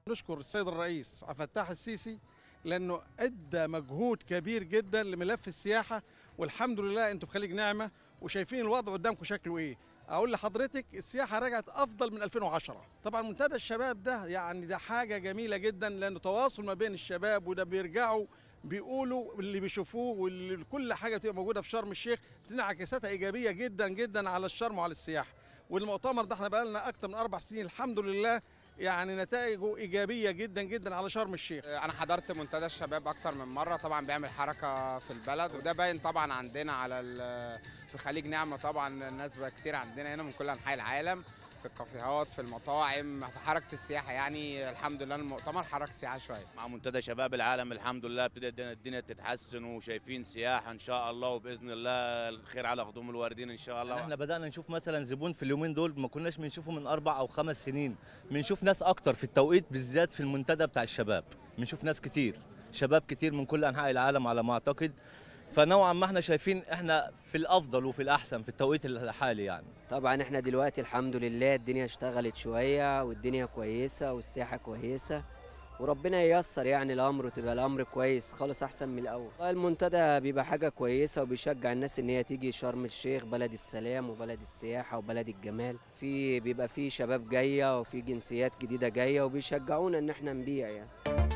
نشكر السيد الرئيس عبد الفتاح السيسي لانه ادى مجهود كبير جدا لملف السياحه والحمد لله انتم في خليج نعمه وشايفين الوضع قدامكم شكله ايه اقول لحضرتك السياحه رجعت افضل من 2010 طبعا منتدى الشباب ده يعني ده حاجه جميله جدا لانه تواصل ما بين الشباب وده بيرجعوا بيقولوا اللي بيشوفوه واللي كل حاجه بتبقى موجوده في شرم الشيخ بتنعكساتها ايجابيه جدا جدا على الشرم وعلى السياحه والمؤتمر ده احنا بقى لنا اكتر من اربع سنين الحمد لله يعني نتائجه ايجابيه جدا جدا على شرم الشيخ انا حضرت منتدى الشباب اكتر من مره طبعا بيعمل حركه في البلد وده باين طبعا عندنا على ال- في خليج نعمه طبعا الناس بقى كتير عندنا هنا من كل انحاء العالم في الكافيهات في المطاعم في حركه السياحه يعني الحمد لله المؤتمر حرك سياحه شويه مع منتدى شباب العالم الحمد لله ابتدت الدنيا تتحسن وشايفين سياحه ان شاء الله وباذن الله الخير على خدوم الواردين ان شاء الله احنا بدانا نشوف مثلا زبون في اليومين دول ما كناش بنشوفه من اربع او خمس سنين بنشوف ناس اكتر في التوقيت بالذات في المنتدى بتاع الشباب بنشوف ناس كتير شباب كتير من كل انحاء العالم على ما اعتقد فنوعا ما احنا شايفين احنا في الافضل وفي الاحسن في التوقيت الحالي يعني طبعا احنا دلوقتي الحمد لله الدنيا اشتغلت شوية والدنيا كويسة والسياحة كويسة وربنا ييسر يعني الامر وتبقى الامر كويس خالص احسن من الاول المنتدى بيبقى حاجة كويسة وبيشجع الناس ان هي تيجي شرم الشيخ بلد السلام وبلد السياحة وبلد الجمال في بيبقى في شباب جاية وفي جنسيات جديدة جاية وبيشجعونا ان احنا نبيع يعني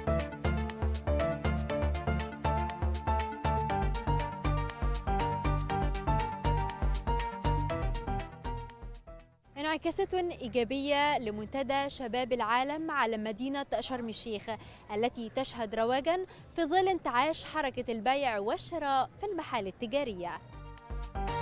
انعكاسات إيجابية لمنتدى شباب العالم على مدينة شرم الشيخ التي تشهد رواجا في ظل انتعاش حركة البيع والشراء في المحال التجارية